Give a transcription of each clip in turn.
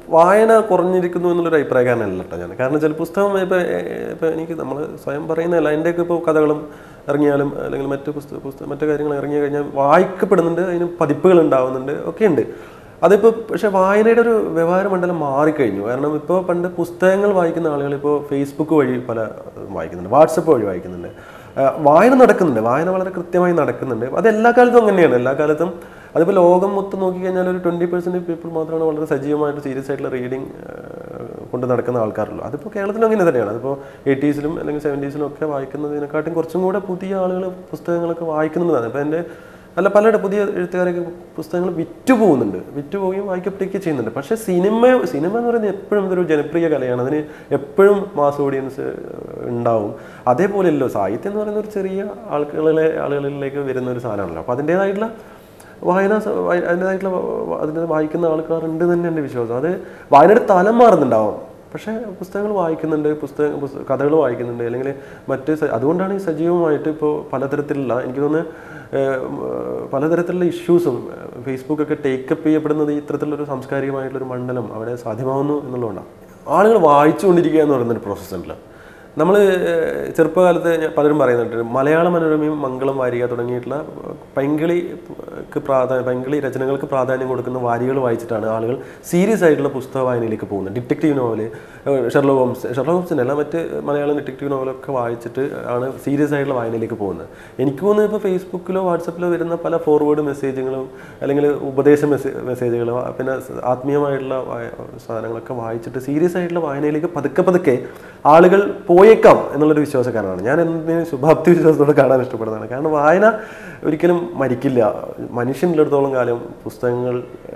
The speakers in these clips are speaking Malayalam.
വായന കുറഞ്ഞിരിക്കുന്നു എന്നുള്ളൊരു അഭിപ്രായക്കാരനല്ല കേട്ടോ ഞാൻ കാരണം ചില പുസ്തകം ഇപ്പോൾ ഇപ്പോൾ എനിക്ക് നമ്മൾ സ്വയം പറയുന്നതല്ല എൻ്റെയൊക്കെ ഇപ്പോൾ കഥകളും ഇറങ്ങിയാലും അല്ലെങ്കിൽ മറ്റ് പുസ്തക പുസ്തകം മറ്റു കാര്യങ്ങൾ ഇറങ്ങി കഴിഞ്ഞാൽ വായിക്കപ്പെടുന്നുണ്ട് അതിന് പതിപ്പുകൾ ഉണ്ടാവുന്നുണ്ട് ഒക്കെ ഉണ്ട് അതിപ്പോൾ പക്ഷേ വായനയുടെ ഒരു വ്യവഹാര മണ്ഡലം മാറിക്കഴിഞ്ഞു കാരണം ഇപ്പോൾ പണ്ട് പുസ്തകങ്ങൾ വായിക്കുന്ന ആളുകൾ ഇപ്പോൾ ഫേസ്ബുക്ക് വഴി പല ഇതും വായിക്കുന്നുണ്ട് വാട്സപ്പ് വഴി വായിക്കുന്നുണ്ട് ആ, വായന നടക്കുന്നുണ്ട് വായന വളരെ കൃത്യമായി നടക്കുന്നുണ്ട് അത് എല്ലാ കാലത്തും അങ്ങനെയാണ് എല്ലാ കാലത്തും അതിപ്പോൾ ലോകം മൊത്തം നോക്കിക്കഴിഞ്ഞാൽ ഒരു ട്വൻറ്റി പെർസെൻറ്റ് പീപ്പിൾ മാത്രമാണ് വളരെ സജീവമായിട്ട് സീരിയസ് ആയിട്ടുള്ള റീഡിങ് കൊണ്ട് നടക്കുന്ന ആൾക്കാരുള്ളൂ അതിപ്പോൾ കേരളത്തിലും അങ്ങനെ തന്നെയാണ് അതിപ്പോൾ എയ്റ്റീസിലും അല്ലെങ്കിൽ സെവൻറ്റീസിലും ഒക്കെ വായിക്കുന്നതിനെക്കാട്ടും കുറച്ചും കൂടെ പുതിയ ആളുകൾ പുസ്തകങ്ങളൊക്കെ വായിക്കുന്നുള്ളതാണ് ഇപ്പോൾ എൻ്റെ അല്ല പലരുടെ പുതിയ എഴുത്തുകാരൊക്കെ പുസ്തകങ്ങൾ വിറ്റു പോകുന്നുണ്ട് വിറ്റു പോവുകയും വായിക്കപ്പെടുകയും ചെയ്യുന്നുണ്ട് പക്ഷേ സിനിമ സിനിമ എന്ന് പറയുന്നത് എപ്പോഴും ഇതൊരു ജനപ്രിയ കലയാണ് അതിന് എപ്പോഴും മാസ് ഓഡിയൻസ് ഉണ്ടാവും അതേപോലെയല്ലോ സാഹിത്യം എന്ന് പറയുന്ന ഒരു ചെറിയ ആളുകളിലെ ആളുകളിലേക്ക് വരുന്ന ഒരു സാധനമാണല്ലോ അപ്പോൾ അതിൻ്റേതായിട്ടുള്ള വായന സ- വായ- അതിൻ്റെതായിട്ടുള്ള അതിൻ്റെ വായിക്കുന്ന ആൾക്കാരുണ്ട് തന്നെ എൻ്റെ വിശ്വാസം അത് വായനയുടെ തലം മാറുന്നുണ്ടാവും പക്ഷേ പുസ്തകങ്ങൾ വായിക്കുന്നുണ്ട് പുസ്തക പുസ്ത- കഥകൾ വായിക്കുന്നുണ്ട് അല്ലെങ്കിൽ മറ്റ് സ- അതുകൊണ്ടാണ് ഈ സജീവമായിട്ട് ഇപ്പോൾ പലതരത്തിലുള്ള എനിക്ക് തോന്നുന്നു ഏഹ്, ഉം, ഏഹ്, പലതരത്തിലുള്ള ഇഷ്യൂസും ഫേസ്ബുക്കൊക്കെ ടേക്കപ്പ് ചെയ്യപ്പെടുന്നത് ഇത്തരത്തിലുള്ളൊരു സാംസ്കാരികമായിട്ടുള്ളൊരു മണ്ഡലം അവിടെ സാധ്യമാവുന്നു എന്നുള്ളതുകൊണ്ടാണ് ആളുകൾ വായിച്ചുകൊണ്ടിരിക്കുക എന്ന് പറയുന്നൊരു പ്രോസസ്സ് ഉണ്ടല്ലോ നമ്മൾ ചെറുപ്പകാലത്ത് ഞാൻ പലരും പറയുന്നുണ്ട് മലയാള മനോരമയും മംഗളം വാരിക തുടങ്ങിയിട്ടുള്ള പൈങ്കിളിക്ക് പ്രാധാന്യം പൈങ്കിളി രചനകൾക്ക് പ്രാധാന്യം കൊടുക്കുന്ന വാരികൾ വായിച്ചിട്ടാണ് ആളുകൾ സീരിയസ് ആയിട്ടുള്ള പുസ്തക വായനയിലേക്ക് പോകുന്നത് detective novel Sherlock Holmes Sherlock ഹോംസിൻ്റെ അല്ല മറ്റ് മലയാളം ഡിറ്റക്റ്റീവ് നോവലൊക്കെ വായിച്ചിട്ട് ആണ് സീരിയസ് ആയിട്ടുള്ള വായനയിലേക്ക് പോകുന്നത് എനിക്ക് തോന്നുന്നു ഇപ്പോൾ ഫേസ്ബുക്കിലോ വാട്സപ്പിലോ വരുന്ന പല ഫോർവേഡ് മെസ്സേജുകളും അല്ലെങ്കിൽ ഉപദേശ മെസ്സേ മെസ്സേജുകളോ പിന്നെ ആത്മീയമായിട്ടുള്ള വായ- സാധനങ്ങളൊക്കെ വായിച്ചിട്ട് സീരിയസ് ആയിട്ടുള്ള വായനയിലേക്ക് പതുക്കെ പതുക്കെ ആളുകൾ പോയേക്കാം എന്നുള്ളൊരു വിശ്വാസക്കാരനാണ് ഞാൻ എന്തിനും ശുഭാപ്തി വിശ്വാസത്തോടെ കാണാൻ ഇഷ്ടപ്പെടുന്നതാണ് കാരണം വായന ഒരിക്കലും മരിക്കില്ല മനുഷ്യനിടത്തോളം കാലം പുസ്തകങ്ങൾ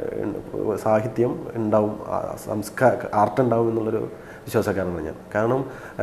ഏഹ്, സാഹിത്യം ഉണ്ടാവും ആ, സംസ്കാര ആർട്ട് ഉണ്ടാവും എന്നുള്ളൊരു വിശ്വാസക്കാരനാണ് ഞാൻ കാരണം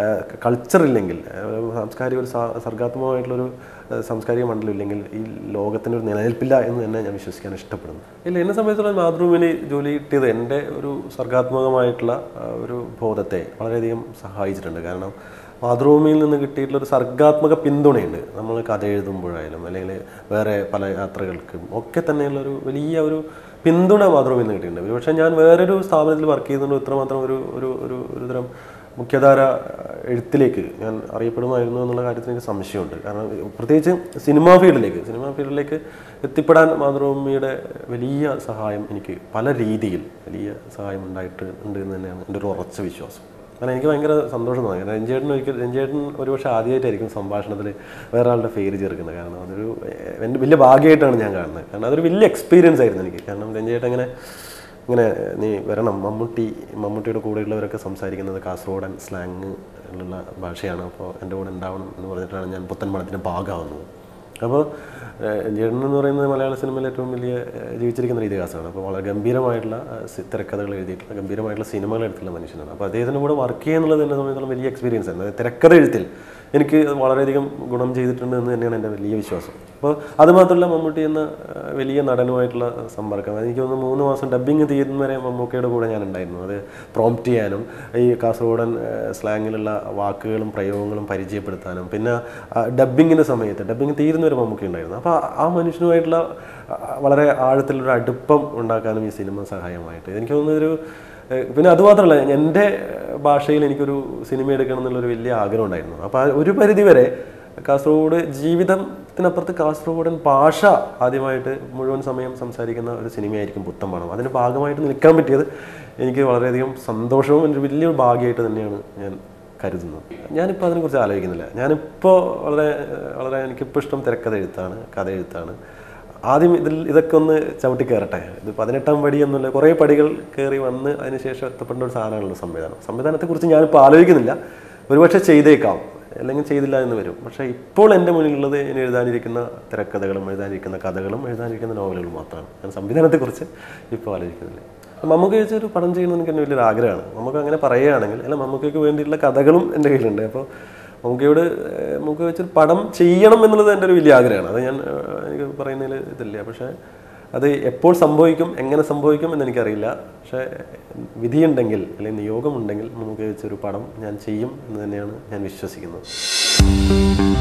കൾച്ചർ ഇല്ലെങ്കിൽ ഏഹ്, സാംസ്കാരിക ഒരു സാ- സർഗാത്മകമായിട്ടുള്ളൊരു ഏഹ്, സാംസ്കാരിക മണ്ഡലം ഇല്ലെങ്കിൽ ഈ ലോകത്തിന് ഒരു നിലനിൽപ്പില്ല എന്ന് തന്നെ ഞാൻ വിശ്വസിക്കാൻ ഇഷ്ടപ്പെടുന്നു ഇല്ല എന്നെ സംബന്ധിച്ചിടത്തോളം മാതൃഭൂമിയിൽ ജോലി കിട്ടിയത് എൻ്റെ ഒരു സർഗാത്മകമായിട്ടുള്ള ആ, ഒരു ബോധത്തെ വളരെയധികം സഹായിച്ചിട്ടുണ്ട് കാരണം മാതൃഭൂമിയിൽ നിന്ന് കിട്ടിയിട്ടുള്ള ഒരു സർഗാത്മക പിന്തുണയുണ്ട് നമ്മൾ കഥ എഴുതുമ്പോഴായാലും അല്ലെങ്കിൽ വേറെ പല യാത്രകൾക്കും ഒക്കെ തന്നെയുള്ള ഒരു വലിയ ഒരു പിന്തുണ മാതൃഭൂമിയിൽ നിന്ന് കിട്ടിയിട്ടുണ്ട് പക്ഷേ ഞാൻ വേറൊരു സ്ഥാപനത്തിൽ വർക്ക് ചെയ്യുന്നുണ്ട് ഇത്രമാത്രം ഒരു ഒരു ഒരു ഒരു തരം മുഖ്യധാര എഴുത്തിലേക്ക് ഞാൻ അറിയപ്പെടുമായിരുന്നു എന്നുള്ള കാര്യത്തിൽ എനിക്ക് സംശയമുണ്ട് കാരണം പ്രത്യേകിച്ച് സിനിമാ ഫീൽഡിലേക്ക് സിനിമാ ഫീൽഡിലേക്ക് എത്തിപ്പെടാൻ മാതൃഭൂമിയുടെ വലിയ സഹായം എനിക്ക് പല രീതിയിൽ വലിയ സഹായം ഉണ്ടായിട്ട് ഉണ്ട് എന്ന് തന്നെയാണ് എൻ്റെ ഒരു ഉറച്ച വിശ്വാസം കാരണം എനിക്ക് ഭയങ്കര സന്തോഷം തോന്നി കാരണം രഞ്ജേട്ടൻ ഒരിക്കൽ രഞ്ജേട്ടൻ ഒരുപക്ഷെ ആദ്യമായിട്ടായിരിക്കും സംഭാഷണത്തിൽ വേറെ ആളുടെ പേര് ചേർക്കുന്നത് കാരണം അതൊരു എ- എൻ്റെ വലിയ ഭാഗ്യമായിട്ടാണ് ഞാൻ കാണുന്നത് കാരണം അതൊരു വലിയ എക്സ്പീരിയൻസ് ആയിരുന്നു എനിക്ക് കാരണം രഞ്ജേട്ടൻ ഇങ്ങനെ ഇങ്ങനെ നീ വരണം മമ്മൂട്ടി മമ്മൂട്ടിയുടെ കൂടെയുള്ളവരൊക്കെ സംസാരിക്കുന്നത് കാസർഗോഡൻ സ്ലാങ് ഉള്ള ഭാഷയാണ് അപ്പോൾ എൻ്റെ കൂടെ ഉണ്ടാവണം എന്ന് പറഞ്ഞിട്ടാണ് ഞാൻ പുത്തൻപണത്തിൻ്റെ ഭാഗമാവുന്നത് അപ്പോൾ ജേണൻ എന്ന് പറയുന്നത് മലയാള സിനിമയിൽ ഏറ്റവും വലിയ ഏഹ്, ജീവിച്ചിരിക്കുന്ന ഒരു ഇതിഹാസമാണ് അപ്പോൾ വളരെ ഗംഭീരമായിട്ടുള്ള ഏഹ്, സി- തിരക്കഥകൾ എഴുതിയിട്ടുള്ള ഗംഭീരമായിട്ടുള്ള സിനിമകൾ എടുത്തുള്ള മനുഷ്യനാണ് അപ്പോൾ അദ്ദേഹത്തിൻ്റെ കൂടെ വർക്ക് ചെയ്യുക എന്നുള്ളത് എന്നെ സംബന്ധിച്ചുള്ള വലിയ എക്സ്പീരിയൻസ് ആണ് അതായത് തിരക്കഥ എഴുത്തിൽ എനിക്ക് അത് വളരെയധികം ഗുണം ചെയ്തിട്ടുണ്ട് എന്ന് തന്നെയാണ് എൻ്റെ വലിയ വിശ്വാസം അപ്പോൾ അതുമാത്രമല്ല മമ്മൂട്ടി എന്ന ഏഹ്, വലിയ നടനുമായിട്ടുള്ള സമ്പർക്കം എനിക്ക് തോന്നുന്നു മൂന്ന് മാസം ഡബ്ബിങ് തീരുന്ന വരെ മമ്മൂക്കയുടെ കൂടെ ഞാൻ ഉണ്ടായിരുന്നു അത് പ്രോംപ്റ്റ് ചെയ്യാനും ഈ കാസർഗോഡൻ ഏഹ്, സ്ലാങ്ങിലുള്ള വാക്കുകളും പ്രയോഗങ്ങളും പരിചയപ്പെടുത്താനും പിന്നെ ഡബ്ബിങ്ങിൻ്റെ സമയത്ത് ഡബ്ബിങ് തീരുന്ന ഒരു മമ്മൂക്ക ഉണ്ടായിരുന്നു അപ്പോൾ ആ മനുഷ്യനുമായിട്ടുള്ള ആ, വളരെ ആഴത്തിലൊരു അടുപ്പം ഉണ്ടാക്കാനും ഈ സിനിമ സഹായമായിട്ട് എനിക്ക് തോന്നുന്നത് ഒരു ഏഹ്, പിന്നെ അതുമാത്രമല്ല എൻ്റെ ഭാഷയിൽ എനിക്കൊരു സിനിമ എടുക്കണം എന്നുള്ളൊരു വലിയ ആഗ്രഹം ഉണ്ടായിരുന്നു അപ്പോൾ ആ ഒരു പരിധി വരെ കാസർഗോഡ് ജീവിതത്തിനപ്പുറത്ത് കാസർഗോഡൻ ഭാഷ ആദ്യമായിട്ട് മുഴുവൻ സമയം സംസാരിക്കുന്ന ഒരു സിനിമയായിരിക്കും പുത്തമ്പണം അതിന് ഭാഗമായിട്ട് നിൽക്കാൻ പറ്റിയത് എനിക്ക് വളരെയധികം സന്തോഷവും എൻ്റെ വലിയൊരു ഭാഗ്യമായിട്ട് തന്നെയാണ് ഞാൻ കരുതുന്നത് ഞാനിപ്പോൾ അതിനെക്കുറിച്ച് ആലോചിക്കുന്നില്ല ഞാനിപ്പോൾ വളരെ വളരെ എനിക്കിപ്പോൾ ഇഷ്ടം തിരക്കഥ എഴുത്താണ് കഥ എഴുത്താണ് ആദ്യം ഇതിൽ ഇതൊക്കെ ഒന്ന് ചവിട്ടി കയറട്ടെ ഇത് പതിനെട്ടാം പടി എന്നുള്ള കുറേ പടികൾ കയറി വന്ന് അതിനുശേഷം എത്തപ്പെടേണ്ട ഒരു സാധനമാണല്ലോ സംവിധാനം സംവിധാനത്തെക്കുറിച്ച് ഞാനിപ്പോൾ ആലോചിക്കുന്നില്ല ഒരുപക്ഷെ ചെയ്തേക്കാം അല്ലെങ്കിൽ ചെയ്തില്ല എന്ന് വരും പക്ഷേ ഇപ്പോൾ എൻ്റെ മുന്നിലുള്ളത് ഇനി എഴുതാനിരിക്കുന്ന തിരക്കഥകളും എഴുതാനിരിക്കുന്ന കഥകളും എഴുതാനിരിക്കുന്ന നോവലുകളും മാത്രമാണ് ഞാൻ സംവിധാനത്തെക്കുറിച്ച് ഇപ്പോൾ ആലോചിക്കുന്നില്ല മമ്മൂക്ക വെച്ചൊരു പടം ചെയ്യണമെന്ന് എനിക്ക് എൻ്റെ വലിയൊരു ആഗ്രഹമാണ് നമുക്ക് അങ്ങനെ പറയുകയാണെങ്കിൽ അല്ല മമ്മൂക്കയ്ക്ക് വേണ്ടിയിട്ടുള്ള കഥകളും എൻ്റെ കയ്യിലുണ്ട് അപ്പോൾ മമ്മൂക്കയോട് ഏഹ്, മമ്മൂക്ക വെച്ചൊരു പടം ചെയ്യണം എന്നുള്ളത് എൻ്റെ ഒരു വലിയ ആഗ്രഹമാണ് അത് ഞാൻ ഏഹ്, എനിക്ക് പറയുന്നതിൽ ഇതില്ല പക്ഷേ അത് എപ്പോൾ സംഭവിക്കും എങ്ങനെ സംഭവിക്കും എന്ന് എനിക്കറിയില്ല പക്ഷേ വിധിയുണ്ടെങ്കിൽ അല്ലെങ്കിൽ നിയോഗമുണ്ടെങ്കിൽ മമ്മൂക്ക വെച്ചൊരു പടം ഞാൻ ചെയ്യും എന്ന് തന്നെയാണ് ഞാൻ വിശ്വസിക്കുന്നത്